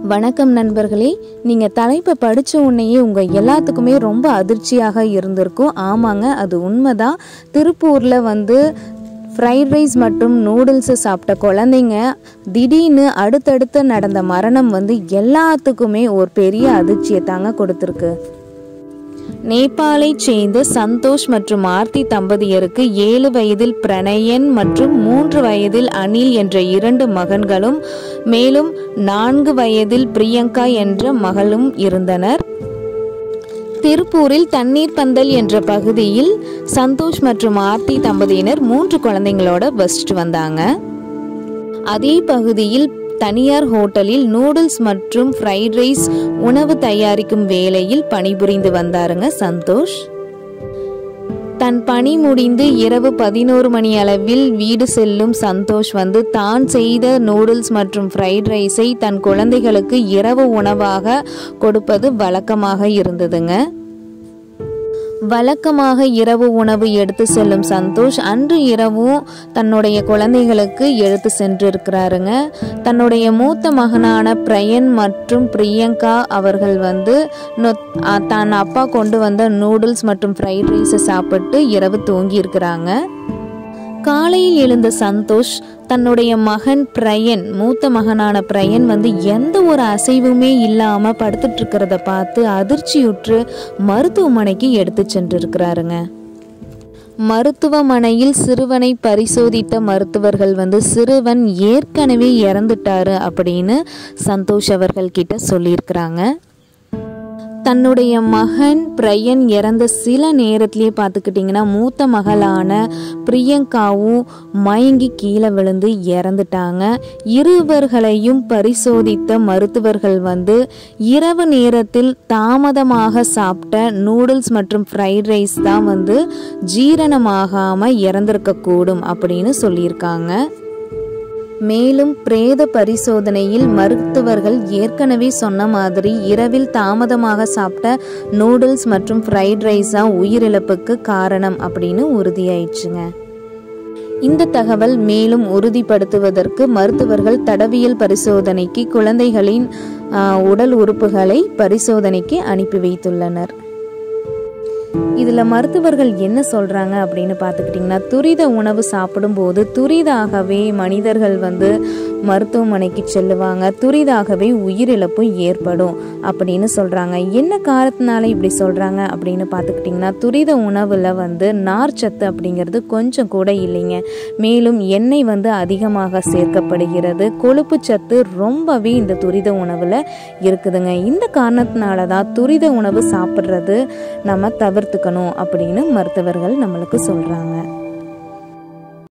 வணக்கம் நண்பர்களே நீங்கள் தலைப்பை படித்த உடனேயே உங்கள் எல்லாத்துக்குமே ரொம்ப அதிர்ச்சியாக இருந்திருக்கும் ஆமாங்க அது உண்மைதான் திருப்பூரில் வந்து ஃப்ரைட் ரைஸ் மற்றும் நூடுல்ஸை சாப்பிட்ட குழந்தைங்க திடீர்னு அடுத்தடுத்து நடந்த மரணம் வந்து எல்லாத்துக்குமே ஒரு பெரிய அதிர்ச்சியை தாங்க கொடுத்துருக்கு நேபாளைச் சேர்ந்த சந்தோஷ் மற்றும் ஆர்த்தி தம்பதியருக்கு ஏழு வயதில் பிரணயன் மற்றும் மூன்று வயதில் அனில் என்ற இரண்டு மகன்களும் மேலும் நான்கு வயதில் பிரியங்கா என்ற மகளும் இருந்தனர் திருப்பூரில் தண்ணீர் பந்தல் என்ற பகுதியில் சந்தோஷ் மற்றும் ஆர்த்தி தம்பதியினர் மூன்று குழந்தைங்களோட வசிச்சுட்டு வந்தாங்க அதே பகுதியில் தனியார் ஹோட்டலில் நூடுல்ஸ் மற்றும் ஃப்ரைட் ரைஸ் உணவு தயாரிக்கும் வேலையில் பணிபுரிந்து வந்தாருங்க சந்தோஷ் தன் பணி முடிந்து இரவு பதினோரு மணி அளவில் வீடு செல்லும் சந்தோஷ் வந்து தான் செய்த நூடுல்ஸ் மற்றும் ஃப்ரைட் ரைஸை தன் குழந்தைகளுக்கு இரவு உணவாக கொடுப்பது வழக்கமாக இருந்ததுங்க வழக்கமாக இரவு உணவு எடுத்து செல்லும் சந்தோஷ் அன்று இரவும் தன்னுடைய குழந்தைகளுக்கு எடுத்து சென்றிருக்கிறாருங்க தன்னுடைய மூத்த மகனான பிரயன் மற்றும் பிரியங்கா அவர்கள் வந்து நொ- அ, தன் அப்பா கொண்டு வந்த நூடுல்ஸ் மற்றும் ஃப்ரைட் ரைஸை சாப்பிட்டு இரவு தூங்கி இருக்கிறாங்க காலையில் எழுந்த சந்தோஷ் தன்னுடைய மகன் பிரயன் மூத்த மகனான பிரயன் வந்து எந்த ஒரு அசைவுமே இல்லாம படுத்துட்டு இருக்கிறத பார்த்து அதிர்ச்சியுற்று மருத்துவமனைக்கு எடுத்து சென்றிருக்கிறாருங்க மருத்துவமனையில் சிறுவனை பரிசோதித்த மருத்துவர்கள் வந்து சிறுவன் ஏற்கனவே இறந்துட்டாரு அப்படின்னு சந்தோஷ் அவர்கள் கிட்ட சொல்லியிருக்கிறாங்க தன்னுடைய மகன் பிரயன் இறந்த சில நேரத்திலேயே பார்த்துக்கிட்டிங்கன்னா மூத்த மகளான பிரியங்காவும் மயங்கி கீழே விழுந்து இறந்துட்டாங்க இருவர்களையும் பரிசோதித்த மருத்துவர்கள் வந்து இரவு நேரத்தில் தாமதமாக சாப்பிட்ட நூடுல்ஸ் மற்றும் ஃப்ரைட் ரைஸ் தான் வந்து ஜீரணமாகாமல் இறந்திருக்கக்கூடும் அப்படின்னு சொல்லியிருக்காங்க மேலும் பிரேத பரிசோதனையில் மருத்துவர்கள் ஏற்கனவே சொன்ன மாதிரி இரவில் தாமதமாக சாப்பிட்ட நூடுல்ஸ் மற்றும் ஃப்ரைட் ரைஸ் தான் உயிரிழப்புக்கு காரணம் அப்படின்னு உறுதியாயிடுச்சுங்க இந்த தகவல் மேலும் உறுதிப்படுத்துவதற்கு மருத்துவர்கள் தடவியல் பரிசோதனைக்கு குழந்தைகளின் ஆ, உடல் உறுப்புகளை பரிசோதனைக்கு அனுப்பி வைத்துள்ளனர் இதில் மருத்துவர்கள் என்ன சொல்கிறாங்க அப்படின்னு பார்த்துக்கிட்டிங்கன்னா துரித உணவு சாப்பிடும்போது துரிதாகவே மனிதர்கள் வந்து மருத்துவமனைக்கு செல்லுவாங்க துரிதாகவே உயிரிழப்பும் ஏற்படும் அப்படின்னு சொல்கிறாங்க என்ன காரணத்தினால இப்படி சொல்கிறாங்க அப்படின்னு பார்த்துக்கிட்டிங்கன்னா துரித உணவில் வந்து நார்ச்சத்து அப்படிங்கிறது கொஞ்சம் கூட இல்லைங்க மேலும் எண்ணெய் வந்து அதிகமாக சேர்க்கப்படுகிறது கொழுப்பு சத்து ரொம்பவே இந்த துரித உணவில் இருக்குதுங்க இந்த காரணத்தினால தான் துரித உணவு சாப்பிட்றது நம்ம தவிர்த்துக்கணும் அப்படின்னு மருத்துவர்கள் நம்மளுக்கு சொல்கிறாங்க